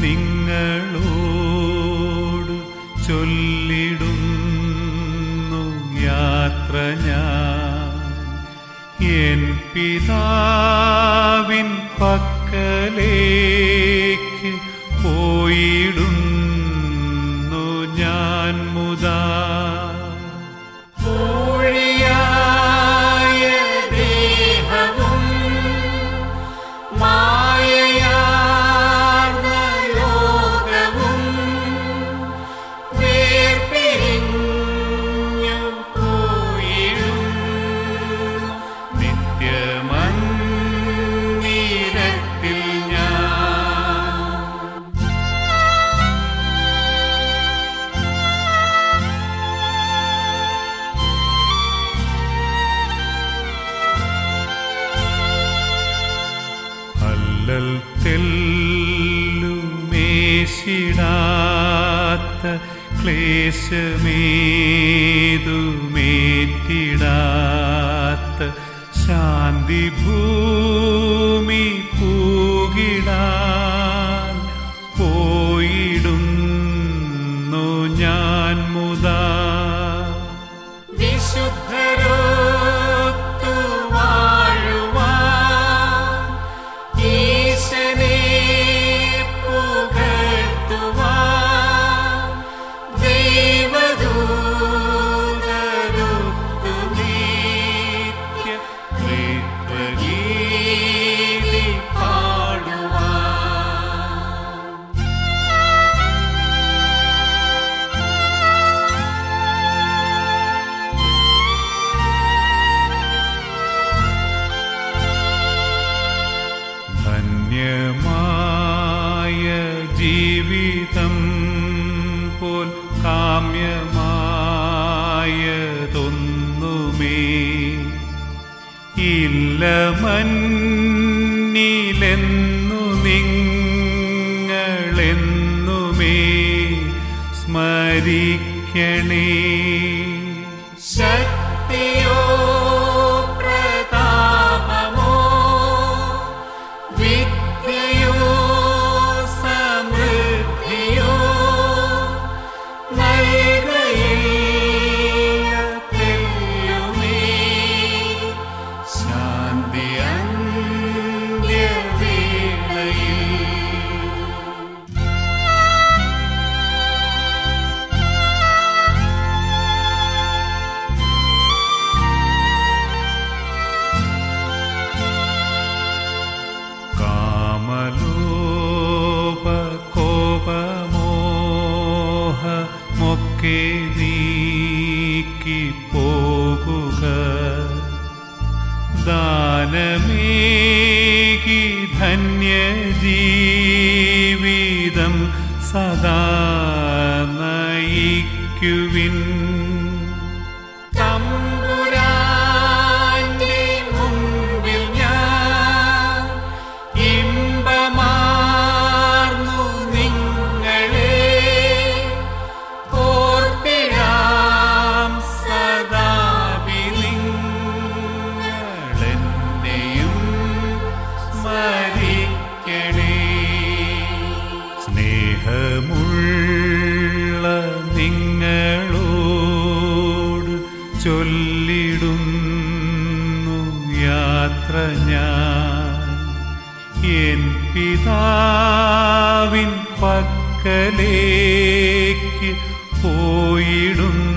നിങ്ങളോട് ചൊല്ലിടുന്നു യാത്ര ഞാൻ എൻ പിതാവിൻ പക്കലേക്ക് പോയിടുന്നു ഞാൻ മുതാ ൂഴിയായ ദേഹവും മായയാർന്ന ലോകവും വേർപിരിഞ്ഞു പോയിടും നിത്യമന്ദിരത്തിൽ ഞാൻ അല്ലൽ തെല്ലുമേശിടാത്ത ക്ലേശമേതുമേറ്റിടാത്ത ശാന്തി ഭൂമി പൂകിടാൻ പോയിടുന്നു ഞാൻ മുതാ വിശുദ്ധരൊത്തു വാഴുവാൻ ഈശനെ പുകഴ്ത്തുവാൻ ദൈവദൂതരൊത്തു നിത്യ ത്രിത്വഗീതി പാടുവാൻ ധന്യമായ ജീവിതം പോൽ കാമ്യമായതൊന്നുമേ ഇല്ല മന്നിലെന്നു നിങ്ങളെന്നുമേ സ്മരിക്കണേ ശക്തിയോ പ്രതാപമോ വിദ്യയോ സമൃദ്ധിയോ നൽകയില്ല തെല്ലുമേ ശാന്തി അന്ത്യവേളയിൽ കാമലോപ കോപമോഹ മൊക്കെ നീക്കി പോകുക ദാനമേകി ധന്യജീവിതം സദാ നയിക്കുവിൻ തമ്പുരാന്റെ മുൻപിൽ ഞാൻ ഇമ്പമാർന്നു നിങ്ങളെ ഓർത്തിടാം സദാപിലിങ്ങളെന്നെയും സ്മരിക്കണേ സ്നേഹമുള്ള നിങ്ങളോട് ചൊല്ലിടുന്നു യാത്ര ഞാൻ എൻ പിതാവിൻ പക്കലേക്ക് പോയിടുന്നു